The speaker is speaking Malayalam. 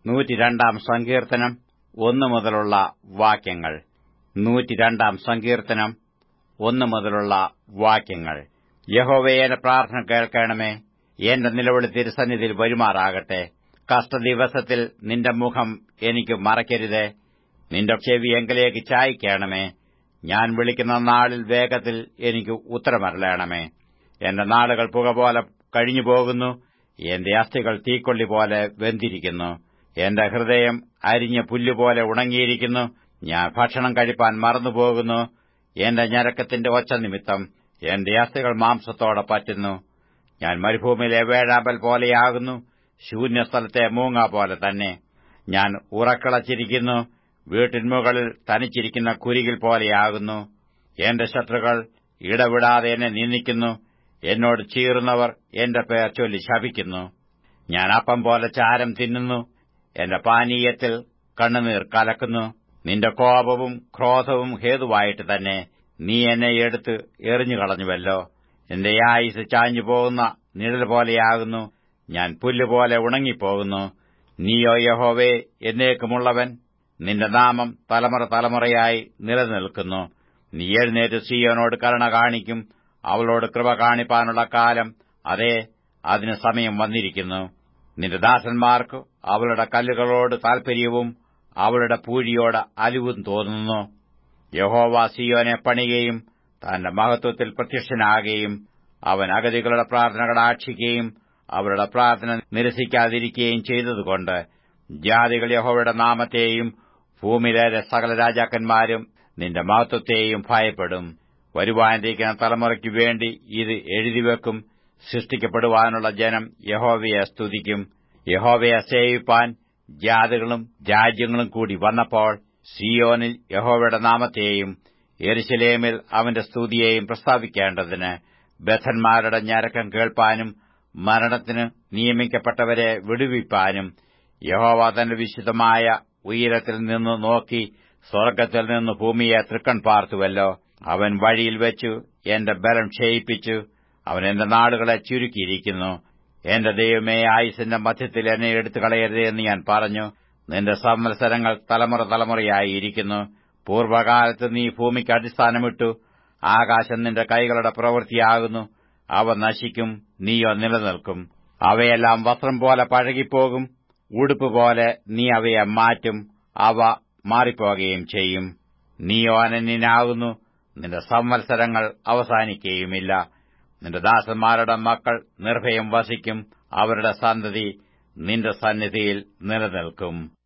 നൂറ്റിരണ്ടാം സങ്കീർത്തനം ഒന്നു മുതലുള്ള വാക്യങ്ങൾ നൂറ്റിരണ്ടാം സങ്കീർത്തനം ഒന്നു മുതലുള്ള വാക്യങ്ങൾ യഹോവേ എന്റെ പ്രാർത്ഥന കേൾക്കണമേ എന്റെ നിലവിളി തിരുസന്നിധിയിൽ വരുമാറാകട്ടെ കഷ്ടദിവസത്തിൽ നിന്റെ മുഖം എനിക്ക് മറയ്ക്കരുതേ നിന്റെ ചെവി എങ്കിലേക്ക് ചായ്ക്കണമേ ഞാൻ വിളിക്കുന്ന നാളിൽ വേഗത്തിൽ എനിക്ക് ഉത്തരമരളയണമേ എന്റെ നാളുകൾ പുക പോലെ കഴിഞ്ഞു പോകുന്നു എന്റെ അസ്ഥികൾ തീക്കൊള്ളി പോലെ വെന്തിരിക്കുന്നു എന്റെ ഹൃദയം അരിഞ്ഞ പുല്ലുപോലെ ഉണങ്ങിയിരിക്കുന്നു ഞാൻ ഭക്ഷണം കഴിപ്പാൻ മറന്നുപോകുന്നു എന്റെ ഞരക്കത്തിന്റെ ഒച്ച നിമിത്തം എന്റെ അസ്ഥികൾ മാംസത്തോടെ പറ്റുന്നു ഞാൻ മരുഭൂമിയിലെ വേഴാമ്പൽ പോലെയാകുന്നു ശൂന്യസ്ഥലത്തെ മൂങ്ങ പോലെ തന്നെ ഞാൻ ഉറക്കിളച്ചിരിക്കുന്നു വീട്ടിൻമുകളിൽ തനിച്ചിരിക്കുന്ന കുരികിൽ പോലെയാകുന്നു എന്റെ ശത്രുക്കൾ ഇടവിടാതെ എന്നെ നിന്ദിക്കുന്നു എന്നോട് ചീറുന്നവർ എന്റെ പേർ ചൊല്ലി ശപിക്കുന്നു ഞാൻ അപ്പം പോലെ ചാരം തിന്നുന്നു എന്റെ പാനീയത്തിൽ കണ്ണുനീർ കലക്കുന്നു നിന്റെ കോപവും ക്രോധവും ഹേതുവായിട്ട് തന്നെ നീ എന്നെ എടുത്ത് എറിഞ്ഞുകളഞ്ഞുവല്ലോ എന്റെ ആയുസ് ചാഞ്ഞു പോകുന്ന നിഴൽ പോലെയാകുന്നു ഞാൻ പുല്ലുപോലെ ഉണങ്ങിപ്പോകുന്നു നീയോ യഹോവേ എന്നേക്കുമുള്ളവൻ നിന്റെ നാമം തലമുറ തലമുറയായി നിലനിൽക്കുന്നു നീ എഴുന്നേറ്റ് സിയോനോട് കരുണ കാണിക്കും അവളോട് കൃപ കാണിപ്പാനുള്ള കാലം അതേ അതിന് സമയം വന്നിരിക്കുന്നു നിന്റെ ദാസന്മാർക്ക് അവളുടെ കല്ലുകളോട് താൽപര്യവും അവളുടെ പൂഴിയോട് അലിവും തോന്നുന്നു യഹോവ സിയോനെ പണിയുകയും തന്റെ മഹത്വത്തിൽ പ്രത്യക്ഷനാകുകയും അവൻ അഗതികളുടെ പ്രാർത്ഥന കടാക്ഷിക്കുകയും അവരുടെ പ്രാർത്ഥന നിരസിക്കാതിരിക്കുകയും ചെയ്തതുകൊണ്ട് ജാതികൾ യഹോവയുടെ നാമത്തെയും ഭൂമിയിലെ സകല രാജാക്കന്മാരും നിന്റെ മഹത്വത്തെയും ഭയപ്പെടും വരുവാനിരിക്കുന്ന തലമുറയ്ക്കു വേണ്ടി ഇത് എഴുതിവെക്കും സൃഷ്ടിക്കപ്പെടുവാനുള്ള ജനം യഹോവയെ സ്തുതിക്കും യഹോവയെ സേവിപ്പാൻ ജാതികളും രാജ്യങ്ങളും കൂടി വന്നപ്പോൾ സിയോനിൽ യഹോവയുടെ നാമത്തെയും എരുശലേമിൽ അവന്റെ സ്തുതിയെയും പ്രസ്താവിക്കേണ്ടതിന് ബഥന്മാരുടെ ഞരക്കം കേൾപ്പാനും മരണത്തിന് നിയമിക്കപ്പെട്ടവരെ വിടുവിപ്പാനും യഹോവ തന്റെ വിശുദ്ധമായ ഉയരത്തിൽ നിന്ന് നോക്കി സ്വർഗ്ഗത്തിൽ നിന്ന് ഭൂമിയെ തൃക്കൺ പാർത്തുവല്ലോ അവൻ വഴിയിൽ വെച്ചു എന്റെ ബലം ക്ഷയിപ്പിച്ചു അവൻ എന്റെ നാടുകളെ ചുരുക്കിയിരിക്കുന്നു എന്റെ ദൈവമേ ആയുസിന്റെ മധ്യത്തിൽ എന്നെ എടുത്തു കളയരുതേ എന്ന് ഞാൻ പറഞ്ഞു നിന്റെ സംവത്സരങ്ങൾ തലമുറ തലമുറയായി ഇരിക്കുന്നു പൂർവകാലത്ത് നീ ഭൂമിക്ക് അടിസ്ഥാനമിട്ടു ആകാശം നിന്റെ കൈകളുടെ പ്രവൃത്തിയാകുന്നു അവ നശിക്കും നീയോ നിലനിൽക്കും അവയെല്ലാം വസ്ത്രം പോലെ പഴകിപ്പോകും ഉടുപ്പ് പോലെ നീ അവയെ മാറ്റും അവ മാറിപ്പോകുകയും ചെയ്യും നീയോ അനന്യനാകുന്നു നിന്റെ സംവത്സരങ്ങൾ അവസാനിക്കുകയുമില്ല നിന്റെ ദാസന്മാരുടെ മക്കൾ നിർഭയം വസിക്കും അവരുടെ സന്തതി നിന്റെ സന്നിധിയിൽ നിലനിൽക്കും